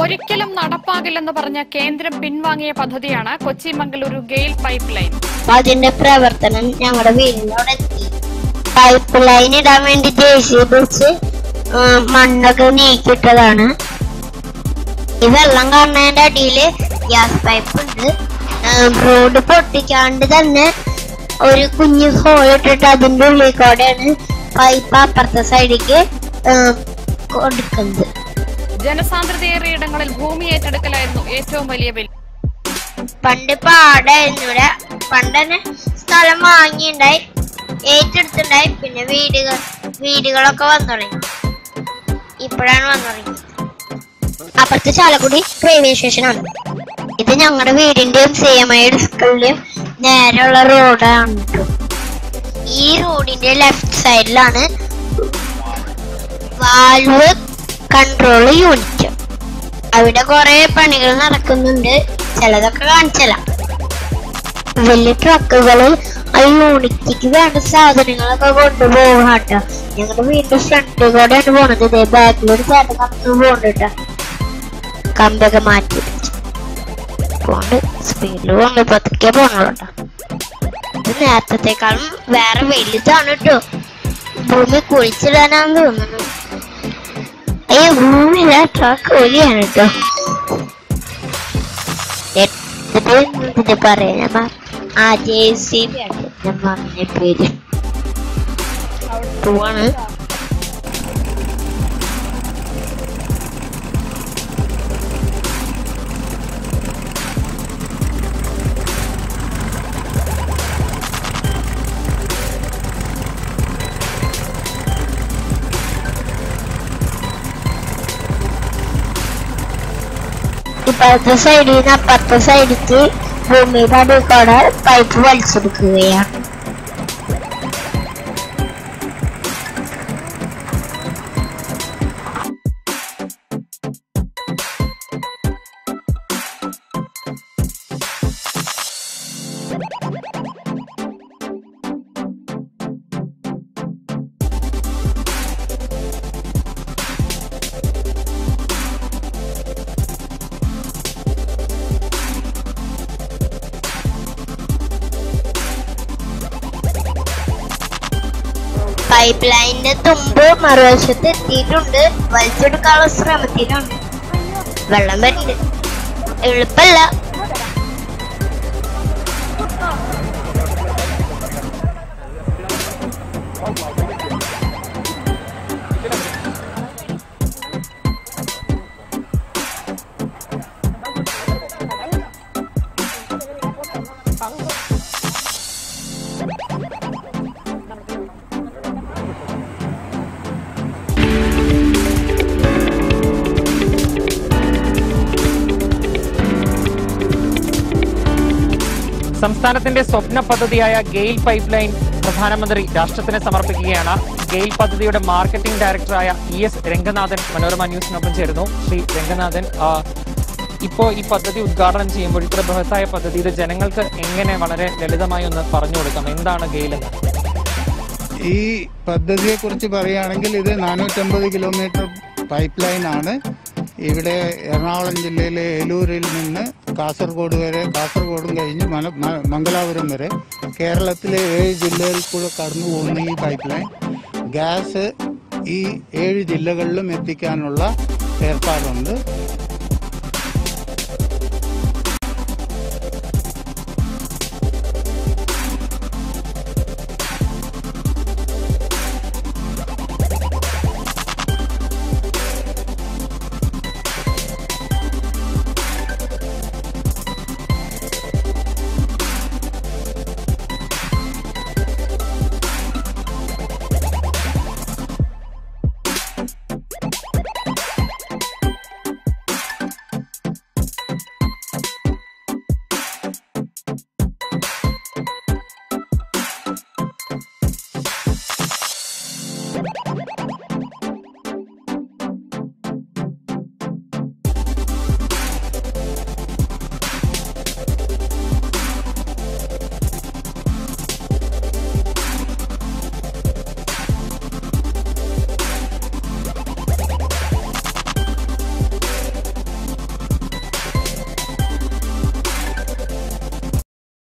ഒരിക്കലും നടപ്പാകില്ലെന്ന് പറഞ്ഞ കേന്ദ്രം പിൻവാങ്ങിയ പദ്ധതിയാണ് കൊച്ചി മംഗളൂരു ഗെയിൽ പൈപ്പ് ലൈൻ അപ്പൊ അതിന്റെ പ്രവർത്തനം ഞങ്ങളുടെ വീടിന്റെ അവിടെ എത്തി പൈപ്പ് ലൈൻ ഇടാൻ വേണ്ടി ജെ സി വെച്ച് മണ്ണൊക്കെ നീക്കിയിട്ടതാണ് ഈ വെള്ളം കാണുന്നതിന്റെ അടിയില് ഗ്യാസ് പൈപ്പ് ഉണ്ട് റോഡ് പൊട്ടിക്കാണ്ട് തന്നെ ഒരു കുഞ്ഞു ഹോൾ ഇട്ടിട്ട് അതിന്റെ ഉള്ളിൽ കൂടെയാണ് പൈപ്പ് അപ്പുറത്തെ സൈഡിലേക്ക് കൊടുക്കുന്നത് ജനസാന്ദ്രതയേറിയ ഇടങ്ങളിൽ ഭൂമി ഏറ്റെടുക്കലായിരുന്നു ഏറ്റവും വലിയ വെല്ലു പണ്ട് പാടായിരുന്നു ഇവിടെ പണ്ട് തന്നെ സ്ഥലം വാങ്ങിണ്ടായി ഏറ്റെടുത്തുണ്ടായി പിന്നെ വീടുകൾ വീടുകളൊക്കെ വന്നു തുടങ്ങി ഇപ്പോഴാണ് വന്നു തുടങ്ങിയത് അപ്പുറത്തെ ചാലക്കുടി റെയിൽവേ സ്റ്റേഷനാണ് ഇത് ഞങ്ങളുടെ വീടിന്റെയും സി എം ഐയുടെ സ്കൂളിന്റെയും നേരെയുള്ള റോഡാണ് ട്ടോ. ഈ റോഡിന്റെ ലെഫ്റ്റ് സൈഡിലാണ് വാൽവ് കൺട്രോൾ യൂണിറ്റ് അവിടെ കുറെ പണികൾ നടക്കുന്നുണ്ട് ചിലതൊക്കെ കാണിച്ചല്ല വലിയ ട്രക്കുകളിൽ ആ യൂണിറ്റിക്ക് വേണ്ട സാധനങ്ങളൊക്കെ കൊണ്ടുപോകും കേട്ടോ ഞങ്ങളുടെ വീടിന്റെ ഫ്രണ്ട് കൂടെയാണ് പോണത് ഇതേ ബാക്കിലൊരു ചേട്ടൻ നമുക്ക് പോകണ്ട കമ്പൊക്കെ മാറ്റി വെച്ച്. പോണ്ട് സ്പീഡിൽ പോണ്ട് പതുക്കെ പോണോട്ടോ ഇത് നേരത്തേക്കാളും വേറെ വലുതാണ് കേട്ടോ ഭൂമി കുഴിച്ചിടാനാന്ന് തോന്നുന്നു അയ്യോ ഭൂമിയില ട്രക്ക് വലിയാണ് കേട്ടോ എന്നിട്ട് പറയാ ഞാൻ മ- ആ ജെ സി ബി ആണ് ഞാൻ പറഞ്ഞ പേര് പോവാണ് ഇപ്പഴത്തെ സൈഡിൽ നിന്ന് അപ്പുറത്തെ സൈഡിക്ക് ഭൂമിയുടെ അടിയിൽ കൂടെ പൈപ്പ് വലിച്ചെടുക്കുകയാണ് പൈപ്പ് ലൈനിന്റെ തുമ്പ് മറുവശത്ത് എത്തിയിട്ടുണ്ട് വലിച്ചെടുക്കാനുള്ള ശ്രമത്തിലാണ് വെള്ളം വരുന്നുണ്ട് എളുപ്പല്ല സംസ്ഥാനത്തിന്റെ സ്വപ്ന പദ്ധതിയായ ഗെയിൽ പൈപ്പ് ലൈൻ പ്രധാനമന്ത്രി രാഷ്ട്രത്തിന് സമർപ്പിക്കുകയാണ് ഗെയിൽ പദ്ധതിയുടെ മാർക്കറ്റിംഗ് ഡയറക്ടറായ ഇ എസ് രംഗനാഥൻ മനോരമ ന്യൂസിനൊപ്പം ചേരുന്നു ശ്രീ രംഗനാഥൻ ആ, ഇപ്പോ ഈ പദ്ധതി ഉദ്ഘാടനം ചെയ്യുമ്പോൾ ഇത്ര ബൃഹത്തായ പദ്ധതി ഇത് ജനങ്ങൾക്ക് എങ്ങനെ വളരെ ലളിതമായി ഒന്ന് പറഞ്ഞു കൊടുക്കാം എന്താണ് ഗെയിൽ എന്ന് ഈ പദ്ധതിയെ കുറിച്ച് പറയുകയാണെങ്കിൽ ഇത് നാനൂറ്റമ്പത് കിലോമീറ്റർ പൈപ്പ് ലൈൻ ആണ് ഇവിടെ എറണാകുളം ജില്ലയിലെ ഏലൂരിൽ നിന്ന് കാസർഗോഡ് വരെ കാസർഗോഡും കഴിഞ്ഞ് മല- മ- മംഗലാപുരം വരെ കേരളത്തിലെ ഏഴ് ജില്ലകളിൽ കൂടെ കടന്നു പോകുന്ന ഈ പൈപ്പ് ലൈൻ ഗ്യാസ് ഈ ഏഴ് ജില്ലകളിലും എത്തിക്കാനുള്ള ഏർപ്പാടുണ്ട്